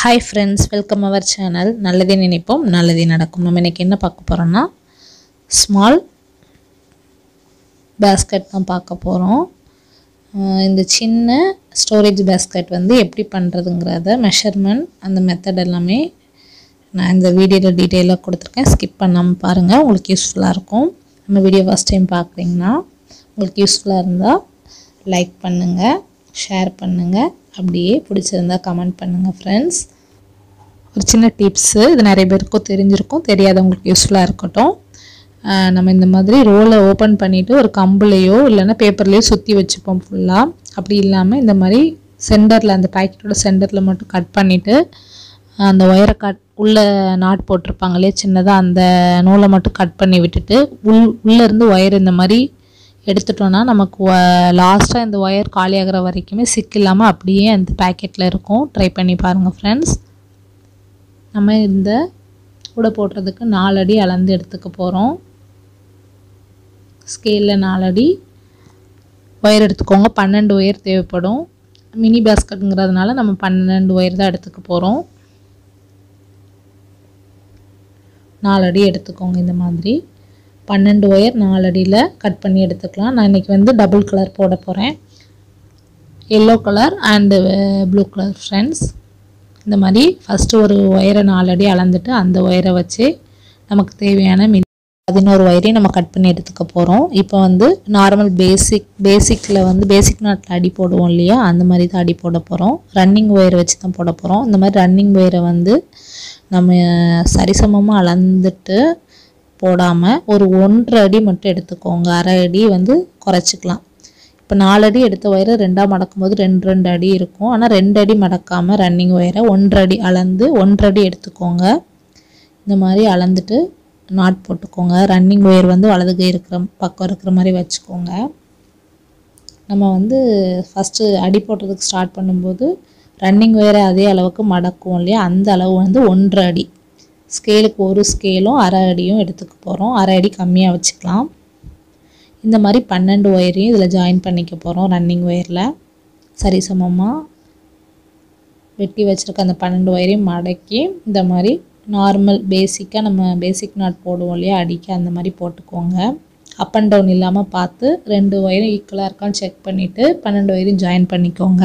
hi friends welcome our channel நல்லதே நினைப்போம் நல்லதே நடக்கும் நம்ம இன்றைக்கி என்ன பார்க்க போகிறோன்னா ஸ்மால் பேஸ்கெட் தான் பார்க்க போகிறோம் இந்த சின்ன ஸ்டோரேஜ் பேஸ்கெட் வந்து எப்படி பண்ணுறதுங்கிறத மெஷர்மெண்ட் அந்த மெத்தட் எல்லாமே நான் இந்த வீடியோவில் டீட்டெயிலாக கொடுத்துருக்கேன் ஸ்கிப் பண்ணாமல் பாருங்கள் உங்களுக்கு யூஸ்ஃபுல்லாக இருக்கும் நம்ம வீடியோ ஃபஸ்ட் டைம் பார்க்குறீங்கன்னா உங்களுக்கு யூஸ்ஃபுல்லாக இருந்தால் லைக் பண்ணுங்கள் ஷேர் பண்ணுங்கள் அப்படியே பிடிச்சிருந்தா கமெண்ட் பண்ணுங்கள் ஃப்ரெண்ட்ஸ் ஒரு சின்ன டிப்ஸு இது நிறைய பேருக்கும் தெரிஞ்சிருக்கும் தெரியாதவங்களுக்கு யூஸ்ஃபுல்லாக இருக்கட்டும் ஆஹ் நம்ம இந்த மாதிரி ரோலை ஓப்பன் பண்ணிவிட்டு ஒரு கம்புலையோ இல்லைன்னா பேப்பர்லேயோ சுற்றி வச்சுப்போம் ஃபுல்லாக அப்படி இல்லாமல் இந்த மாதிரி சென்டரில் அந்த பேக்கெட்டோட சென்டரில் மட்டும் கட் பண்ணிவிட்டு அந்த ஒயரை கட் உள்ளே நாட் போட்டிருப்பாங்க இல்லையா சின்னதாக அந்த நூலை மட்டும் கட் பண்ணி விட்டுட்டு உள் உள்ளேருந்து ஒயர் இந்த மாதிரி எடுத்துட்டோன்னா நமக்கு லாஸ்ட்டாக இந்த ஒயர் காலியாகிற வரைக்குமே சிக் இல்லாமல் அப்படியே அந்த பேக்கெட்டில் இருக்கும் ட்ரை பண்ணி பாருங்கள் ஃப்ரெண்ட்ஸ் நம்ம இந்த கூட போடுறதுக்கு நாலடி அளந்து எடுத்துக்க போகிறோம் ஸ்கேலில் நாலடி ஒயர் எடுத்துக்கோங்க பன்னெண்டு ஒயர் தேவைப்படும் மினி பேஸ்கட்டுங்கிறதுனால நம்ம பன்னெண்டு ஒயர் தான் எடுத்துக்க போகிறோம் நாலடி எடுத்துக்கோங்க இந்த மாதிரி பன்னெண்டு ஒயர் நாலடியில் கட் பண்ணி எடுத்துக்கலாம் நான் இன்றைக்கி வந்து டபுள் கலர் போட போகிறேன் yellow colour and blue colour friends இந்த மாதிரி ஃபஸ்ட்டு ஒரு ஒயரை நாலடி அளந்துட்டு அந்த ஒயரை வச்சு நமக்கு தேவையான மின் பதினோரு ஒயரையும் நம்ம கட் பண்ணி எடுத்துக்க போகிறோம் இப்போ வந்து நார்மல் பேசிக் பேசிக்கில் வந்து பேசிக் நாட்டில் அடி போடுவோம் இல்லையா அந்த மாதிரி தான் அடி போட போகிறோம் ரன்னிங் ஒயர் வச்சு தான் போட போகிறோம் இந்த மாதிரி ரன்னிங் ஒயரை வந்து நம்ம சரிசமமாக அளந்துட்டு போடாமல் ஒரு ஒன்றரை அடி மட்டும் எடுத்துக்கோங்க அரை அடி வந்து குறைச்சிக்கலாம் இப்போ நாலு அடி எடுத்த ஒயரை ரெண்டாக மடக்கும் போது ரெண்டு ரெண்டு அடி இருக்கும் ஆனால் ரெண்டு அடி மடக்காமல் ரன்னிங் ஒயரை ஒன்றரை அடி அளந்து ஒன்றரை அடி எடுத்துக்கோங்க இந்த மாதிரி அளந்துட்டு நாட் போட்டுக்கோங்க ரன்னிங் ஒயர் வந்து வலது கை இருக்கிற பக்கம் இருக்கிற மாதிரி வச்சுக்கோங்க நம்ம வந்து ஃபஸ்ட்டு அடி போடுறதுக்கு ஸ்டார்ட் பண்ணும்போது ரன்னிங் ஒயரை அதே அளவுக்கு மடக்கும் இல்லையா அந்த அளவு வந்து ஒன்றரை அடி ஸ்கேலுக்கு ஒரு ஸ்கேலும் அரை அடியும் எடுத்துக்க போகிறோம் அரை அடி கம்மியாக வச்சுக்கலாம் இந்த மாதிரி பன்னெண்டு ஒயரையும் இதில் ஜாயின் பண்ணிக்க போகிறோம் ரன்னிங் ஒயரில் சரிசமமாக வெட்டி வச்சுருக்க அந்த பன்னெண்டு ஒயரையும் மடக்கி இந்த மாதிரி நார்மல் பேசிக்காக நம்ம பேசிக் நாட் போடுவோம் இல்லையா அடிக்க அந்த மாதிரி போட்டுக்கோங்க அப் அண்ட் டவுன் இல்லாமல் பார்த்து ரெண்டு ஒயரும் ஈக்குவலாக இருக்கான்னு செக் பண்ணிவிட்டு பன்னெண்டு ஒயரையும் ஜாயின் பண்ணிக்கோங்க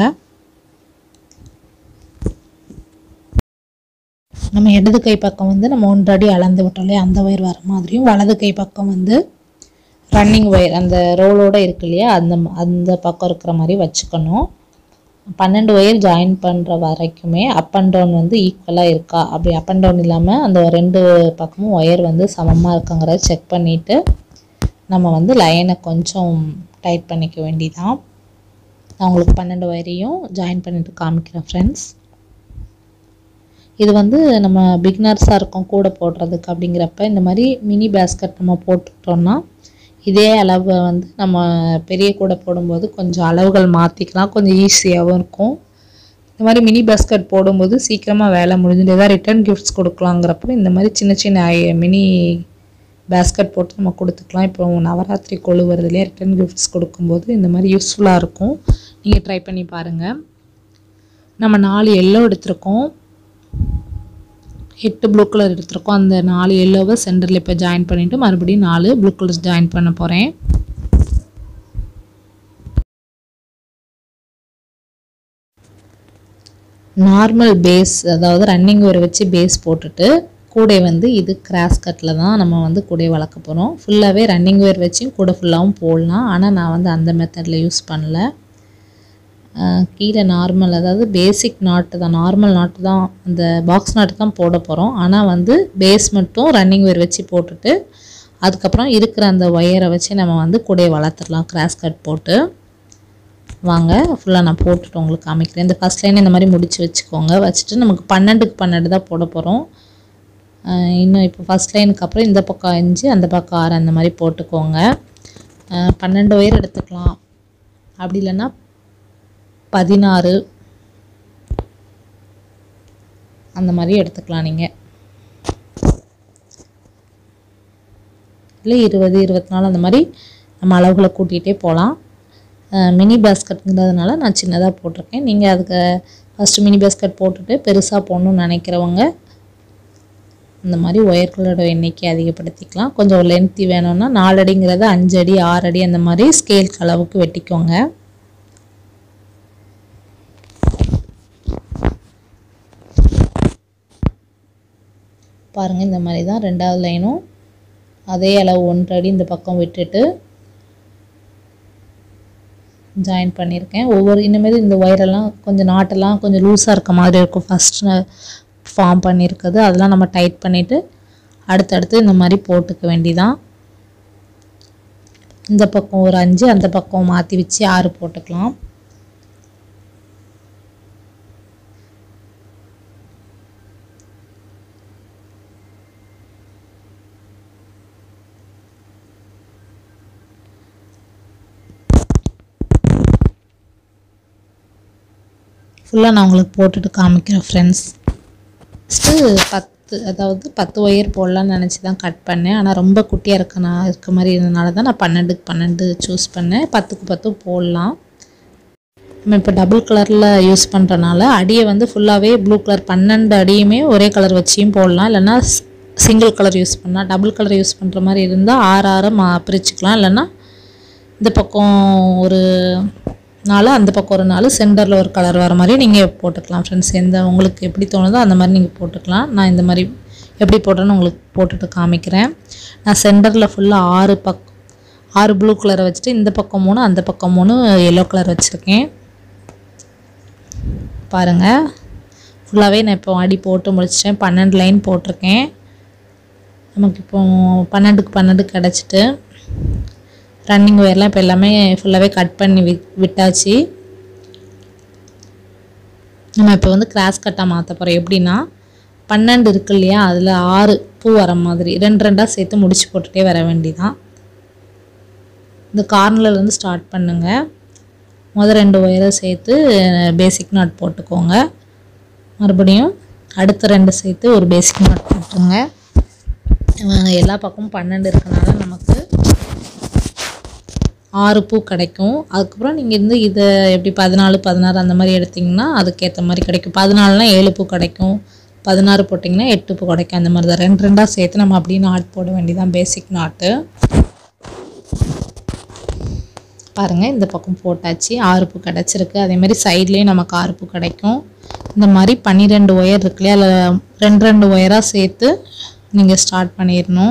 நம்ம இடது கை பக்கம் வந்து நம்ம ஒன்றரை அடி அளந்து விட்டோம் இல்லையா அந்த ஒயர் வர மாதிரியும் வலது கை பக்கம் வந்து ரன்னிங் ஒயர் அந்த ரோலோடு இருக்கு இல்லையா அந்த அந்த பக்கம் இருக்கிற மாதிரி வச்சுக்கணும் பன்னெண்டு ஒயர் ஜாயின் பண்ணுற வரைக்குமே அப் அண்ட் டவுன் வந்து ஈக்குவலாக இருக்கா அப்படி அப் அண்ட் டவுன் இல்லாமல் அந்த ரெண்டு பக்கமும் ஒயர் வந்து சமமாக இருக்குங்கிறத செக் பண்ணிவிட்டு நம்ம வந்து லைனை கொஞ்சம் டைட் பண்ணிக்க வேண்டிதான் நான் உங்களுக்கு பன்னெண்டு ஒயரையும் ஜாயின் பண்ணிட்டு காமிக்கிறேன் ஃப்ரெண்ட்ஸ் இது வந்து நம்ம பிக்னர்ஸாக இருக்கோம் கூட போடுறதுக்கு அப்படிங்கிறப்ப இந்த மாதிரி மினி பேஸ்கட் நம்ம போட்டுக்கிட்டோம்னா இதே அளவை வந்து நம்ம பெரிய கூடை போடும்போது கொஞ்சம் அளவுகள் மாற்றிக்கலாம் கொஞ்சம் ஈஸியாகவும் இருக்கும் இந்த மாதிரி மினி பேஸ்கட் போடும்போது சீக்கிரமாக வேலை முடிஞ்சுட்டு ஏதாவது ரிட்டர்ன் கிஃப்ட்ஸ் கொடுக்கலாங்கிறப்ப இந்த மாதிரி சின்ன சின்ன மினி பேஸ்கட் போட்டு நம்ம கொடுத்துக்கலாம் இப்போ நவராத்திரி கொழு வருது இல்லையா ரிட்டர்ன் கிஃப்ட்ஸ் கொடுக்கும்போது இந்த மாதிரி யூஸ்ஃபுல்லாக இருக்கும் நீங்கள் ட்ரை பண்ணி பாருங்கள் நம்ம நாலு எல்லோ எடுத்திருக்கோம் எட்டு ப்ளூ கலர் எடுத்திருக்கோம் அந்த நாலு எல்லோவை சென்டரில் இப்போ ஜாயின் பண்ணிவிட்டு மறுபடியும் நாலு ப்ளூ கலர்ஸ் ஜாயின் பண்ண போகிறேன் நார்மல் பேஸ் அதாவது ரன்னிங் ஒரு வச்சு பேஸ் போட்டுட்டு கூடை வந்து இது கிராஸ் கட்டில் தான் நம்ம வந்து கூடை வளர்க்க போகிறோம் ஃபுல்லாகவே ரன்னிங் வேர் வச்சும் கூட ஃபுல்லாகவும் போடலாம் ஆனால் நான் வந்து அந்த மெத்தடில் யூஸ் பண்ணல கீழே நார்மல் அதாவது பேசிக் நாட்டு தான் நார்மல் நாட்டு தான் அந்த பாக்ஸ் நாட்டு தான் போட போகிறோம் ஆனால் வந்து பேஸ் மட்டும் ரன்னிங் ஒயர் வச்சு போட்டுட்டு அதுக்கப்புறம் இருக்கிற அந்த ஒயரை வச்சு நம்ம வந்து கூடையை வளர்த்துடலாம் கிராஸ் கட் போட்டு வாங்க ஃபுல்லாக நான் போட்டுட்டு உங்களுக்கு காமிக்கிறேன் இந்த ஃபஸ்ட் லைன் இந்த மாதிரி முடித்து வச்சுக்கோங்க வச்சுட்டு நமக்கு பன்னெண்டுக்கு பன்னெண்டு தான் போட போகிறோம் இன்னும் இப்போ ஃபஸ்ட் லைனுக்கு அப்புறம் இந்த பக்கம் அஞ்சு அந்த பக்கம் ஆறு அந்த மாதிரி போட்டுக்கோங்க பன்னெண்டு ஒயர் எடுத்துக்கலாம் அப்படி இல்லைன்னா பதினாறு அந்த மாதிரி எடுத்துக்கலாம் நீங்கள் இல்லை இருபது இருபத்தி நாலு அந்த மாதிரி நம்ம அளவுகளை கூட்டிகிட்டே போகலாம் மினி பேஸ்கெட்டுங்கிறதுனால நான் சின்னதாக போட்டிருக்கேன் நீங்கள் அதுக்கு ஃபஸ்ட்டு மினி பேஸ்கட் போட்டுட்டு பெருசாக போடணும்னு நினைக்கிறவங்க இந்த மாதிரி ஒயர்களோட எண்ணிக்கை அதிகப்படுத்திக்கலாம் கொஞ்சம் லென்த்தி வேணும்னா நாலு அடிங்கிறத அஞ்சு அடி ஆறு அடி அந்த மாதிரி ஸ்கேல் அளவுக்கு வெட்டிக்கோங்க பாருங்கள் இந்த மாதிரி தான் ரெண்டாவது லைனும் அதே அளவு ஒன்றரை அடி இந்த பக்கம் விட்டுட்டு ஜாயின் பண்ணியிருக்கேன் ஒவ்வொரு இனிமேல் இந்த ஒயரெல்லாம் கொஞ்சம் நாட்டெல்லாம் கொஞ்சம் லூஸாக இருக்க மாதிரி இருக்கும் ஃபஸ்ட்டு ஃபார்ம் பண்ணியிருக்குது அதெல்லாம் நம்ம டைட் பண்ணிவிட்டு அடுத்தடுத்து இந்த மாதிரி போட்டுக்க வேண்டிதான் இந்த பக்கம் ஒரு அஞ்சு அந்த பக்கம் மாற்றி வச்சு ஆறு போட்டுக்கலாம் ஃபுல்லாக நான் உங்களுக்கு போட்டுட்டு காமிக்கிறேன் ஃப்ரெண்ட்ஸ் ஃபஸ்ட்டு பத்து அதாவது பத்து ஒயர் போடலான்னு நினச்சி தான் கட் பண்ணேன் ஆனால் ரொம்ப குட்டியாக இருக்க நான் இருக்க மாதிரி இருந்தனால தான் நான் பன்னெண்டுக்கு பன்னெண்டு சூஸ் பண்ணேன் பத்துக்கு பத்து போடலாம் நம்ம இப்போ டபுள் கலரில் யூஸ் பண்ணுறனால அடியை வந்து ஃபுல்லாகவே ப்ளூ கலர் பன்னெண்டு அடியுமே ஒரே கலர் வச்சியும் போடலாம் இல்லைன்னா சிங்கிள் கலர் யூஸ் பண்ணலாம் டபுள் கலர் யூஸ் பண்ணுற மாதிரி இருந்தால் ஆறு ஆறு மா பிரிச்சுக்கலாம் இல்லைன்னா இந்த பக்கம் ஒரு நாலு அந்த பக்கம் ஒரு நாலு சென்டரில் ஒரு கலர் வர மாதிரி நீங்கள் போட்டுக்கலாம் ஃப்ரெண்ட்ஸ் எந்த உங்களுக்கு எப்படி தோணுதோ அந்த மாதிரி நீங்கள் போட்டுக்கலாம் நான் இந்த மாதிரி எப்படி போட்டேன்னு உங்களுக்கு போட்டுட்டு காமிக்கிறேன் நான் சென்டரில் ஃபுல்லாக ஆறு பக் ஆறு ப்ளூ கலரை வச்சுட்டு இந்த பக்கம் மூணு அந்த பக்கம் மூணு எல்லோ கலர் வச்சுருக்கேன் பாருங்கள் ஃபுல்லாகவே நான் இப்போ அடி போட்டு முடிச்சிட்டேன் பன்னெண்டு லைன் போட்டிருக்கேன் நமக்கு இப்போ பன்னெண்டுக்கு பன்னெண்டு கிடச்சிட்டு ரன்னிங் ஒயர்லாம் இப்போ எல்லாமே ஃபுல்லாகவே கட் பண்ணி வி விட்டாச்சு நம்ம இப்போ வந்து கிராஸ் கட்டாக மாற்ற போகிறோம் எப்படின்னா பன்னெண்டு இருக்கு இல்லையா அதில் ஆறு பூ வர மாதிரி ரெண்டு ரெண்டாக சேர்த்து முடிச்சு போட்டுகிட்டே வர வேண்டிதான் இந்த கார்னர்லேருந்து ஸ்டார்ட் பண்ணுங்கள் முதல் ரெண்டு ஒயரை சேர்த்து பேசிக் நாட் போட்டுக்கோங்க மறுபடியும் அடுத்த ரெண்டு சேர்த்து ஒரு பேசிக் நாட் போட்டுருங்க எல்லா பக்கமும் பன்னெண்டு இருக்கனால நமக்கு ஆறு பூ கிடைக்கும் அதுக்கப்புறம் நீங்கள் வந்து இதை எப்படி பதினாலு பதினாறு அந்த மாதிரி எடுத்திங்கன்னா அதுக்கேற்ற மாதிரி கிடைக்கும் பதினாலுனா ஏழு பூ கிடைக்கும் பதினாறு போட்டிங்கன்னா எட்டு பூ கிடைக்கும் அந்த மாதிரி தான் ரெண்டு ரெண்டாக சேர்த்து நம்ம அப்படியே நாட் போட வேண்டியதான் பேசிக் நாட்டு பாருங்கள் இந்த பக்கம் போட்டாச்சு ஆறு பூ கிடச்சிருக்கு அதேமாதிரி சைட்லேயும் நமக்கு ஆறு பூ கிடைக்கும் இந்த மாதிரி பன்னிரெண்டு ஒயர் இருக்கு இல்லையா அதில் ரெண்டு ரெண்டு ஒயராக சேர்த்து நீங்கள் ஸ்டார்ட் பண்ணிடணும்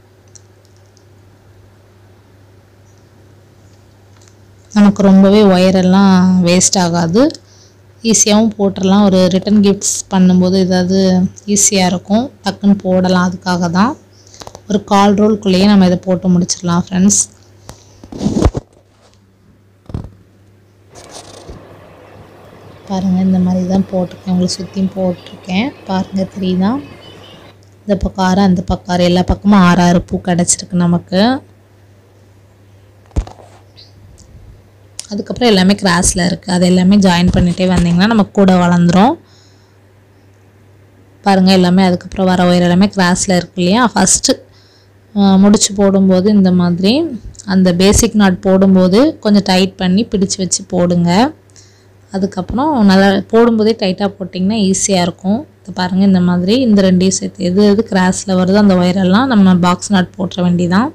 நமக்கு ரொம்பவே ஒயரெல்லாம் வேஸ்ட் ஆகாது ஈஸியாகவும் போட்டுடலாம் ஒரு ரிட்டன் கிஃப்ட்ஸ் பண்ணும்போது ஏதாவது ஈஸியாக இருக்கும் டக்குன்னு போடலாம் அதுக்காக தான் ஒரு கால் ரோல்குள்ளேயே நம்ம இதை போட்டு முடிச்சிடலாம் ஃப்ரெண்ட்ஸ் பாருங்கள் இந்த மாதிரி தான் போட்டிருக்கேன் உங்களுக்கு சுற்றியும் போட்டிருக்கேன் பாருங்கள் தெரியுதா இந்த பக்கம் ஆறு அந்த பக்கம் ஆறு எல்லா பக்கமும் ஆறு ஆறு பூ கிடச்சிருக்கு நமக்கு அதுக்கப்புறம் எல்லாமே கிராஸில் இருக்குது அது எல்லாமே ஜாயின் பண்ணிகிட்டே வந்தீங்கன்னா நமக்கு கூட வளர்ந்துரும் பாருங்கள் எல்லாமே அதுக்கப்புறம் வர ஒயர் எல்லாமே கிராஸில் இருக்கு இல்லையா ஃபஸ்ட்டு முடிச்சு போடும்போது இந்த மாதிரி அந்த பேசிக் நாட் போடும்போது கொஞ்சம் டைட் பண்ணி பிடிச்சு வச்சு போடுங்க அதுக்கப்புறம் நல்லா போடும்போதே டைட்டாக போட்டிங்கன்னா ஈஸியாக இருக்கும் இப்போ பாருங்கள் இந்த மாதிரி இந்த ரெண்டையும் சேர்த்து எது எது கிராஸில் வருதோ அந்த ஒயரெல்லாம் நம்ம பாக்ஸ் நாட் போட்டுற வேண்டியதான்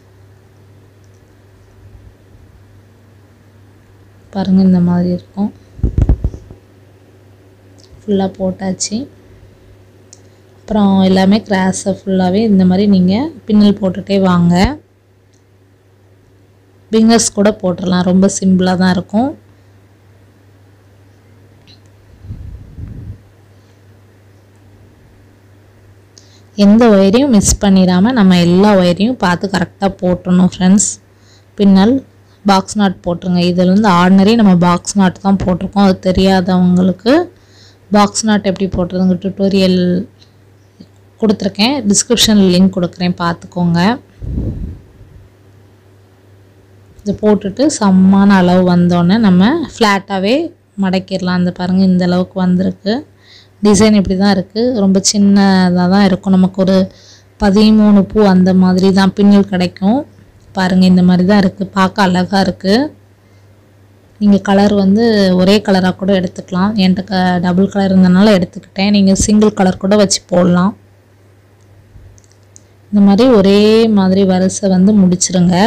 பாருங்கள் இந்த மாதிரி இருக்கும் ஃபுல்லாக போட்டாச்சு அப்புறம் எல்லாமே கிராஸை ஃபுல்லாகவே இந்த மாதிரி நீங்கள் பின்னல் போட்டுகிட்டே வாங்க பிங்கர்ஸ் கூட போட்டுடலாம் ரொம்ப சிம்பிளாக தான் இருக்கும் எந்த ஒயரையும் மிஸ் பண்ணிடாமல் நம்ம எல்லா ஒயரையும் பார்த்து கரெக்டாக போட்டுடணும் ஃப்ரெண்ட்ஸ் பின்னல் பாக்ஸ் நாட் போட்டுருங்க இதில் வந்து ஆர்டினரி நம்ம பாக்ஸ் நாட் தான் போட்டிருக்கோம் அது தெரியாதவங்களுக்கு பாக்ஸ் நாட் எப்படி போட்டுறதுங்க டுட்டோரியல் கொடுத்துருக்கேன் டிஸ்கிரிப்ஷனில் லிங்க் கொடுக்குறேன் பார்த்துக்கோங்க இது போட்டுட்டு சமமான அளவு வந்தோடனே நம்ம ஃப்ளாட்டாகவே மடக்கிடலாம் அந்த பாருங்கள் இந்த அளவுக்கு வந்திருக்கு டிசைன் இப்படி தான் இருக்குது ரொம்ப சின்னதாக தான் இருக்கும் நமக்கு ஒரு பதிமூணு பூ அந்த மாதிரி தான் பின்னல் கிடைக்கும் பாருங்கள் இந்த மாதிரி தான் இருக்குது பார்க்க அழகாக இருக்குது நீங்கள் கலர் வந்து ஒரே கலராக கூட எடுத்துக்கலாம் என்கிட்ட க டபுள் கலர் இருந்தனால எடுத்துக்கிட்டேன் நீங்கள் சிங்கிள் கலர் கூட வச்சு போடலாம் இந்த மாதிரி ஒரே மாதிரி வரிசை வந்து முடிச்சிருங்க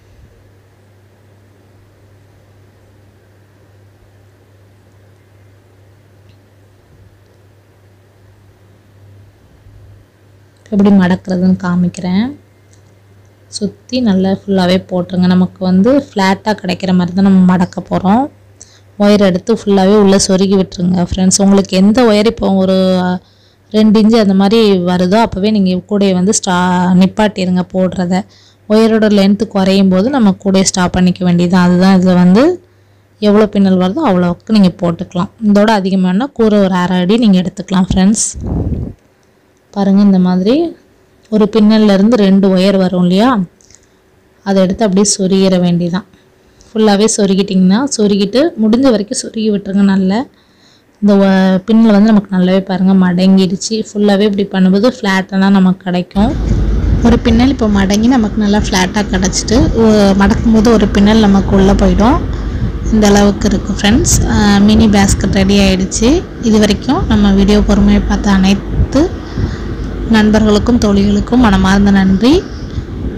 எப்படி மடக்கிறதுன்னு காமிக்கிறேன் சுற்றி நல்லா ஃபுல்லாகவே போட்டுருங்க நமக்கு வந்து ஃப்ளாட்டாக கிடைக்கிற மாதிரி தான் நம்ம மடக்க போகிறோம் ஒயர் எடுத்து ஃபுல்லாகவே உள்ளே சொருகி விட்டுருங்க ஃப்ரெண்ட்ஸ் உங்களுக்கு எந்த ஒயர் இப்போ ஒரு அஹ், ரெண்டு இன்ச்சு அந்த மாதிரி வருதோ அப்போவே நீங்கள் கூடையை வந்து ஸ்டா நிப்பாட்டிடுங்க போடுறத ஒயரோட லென்த்து குறையும் போது நம்ம கூடையை ஸ்டாப் பண்ணிக்க வேண்டியது அதுதான் இதில் வந்து எவ்வளோ பின்னல் வருதோ அவ்வளோவுக்கு நீங்கள் போட்டுக்கலாம் இதோட அதிகமானா கூரை ஒரு அரை அடி நீங்கள் எடுத்துக்கலாம் ஃப்ரெண்ட்ஸ் பாருங்கள் இந்த மாதிரி ஒரு பின்னல்ல இருந்து ரெண்டு ஒயர் வரும் இல்லையா அதை எடுத்து அப்படியே சொருகிற வேண்டியதான் ஃபுல்லாகவே சொருகிட்டிங்கன்னா சொருகிட்டு முடிஞ்ச வரைக்கும் சொருகி விட்டுருங்க நல்லா இந்த ஒ- பின்னல் வந்து நமக்கு நல்லாவே பாருங்கள் மடங்கிடுச்சு ஃபுல்லாகவே இப்படி பண்ணும்போது ஃப்ளாட்டாக நமக்கு கிடைக்கும் ஒரு பின்னல் இப்போ மடங்கி நமக்கு நல்லா ஃப்ளாட்டாக கிடச்சிட்டு மடக்கும் போது ஒரு பின்னல் நமக்கு உள்ளே போயிடும் இந்த அளவுக்கு இருக்குது ஃப்ரெண்ட்ஸ் மினி பேஸ்கெட் ரெடி ஆயிடுச்சு இது வரைக்கும் நம்ம வீடியோ பொறுமையை பார்த்த அனைத்து நண்பர்களுக்கும் தோழிகளுக்கும் மனமார்ந்த நன்றி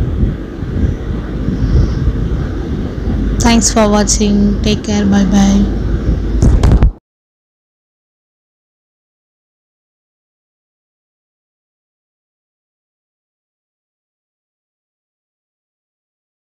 தேங்க்ஸ் ஃபார் வாட்சிங் டேக் கேர் பை பை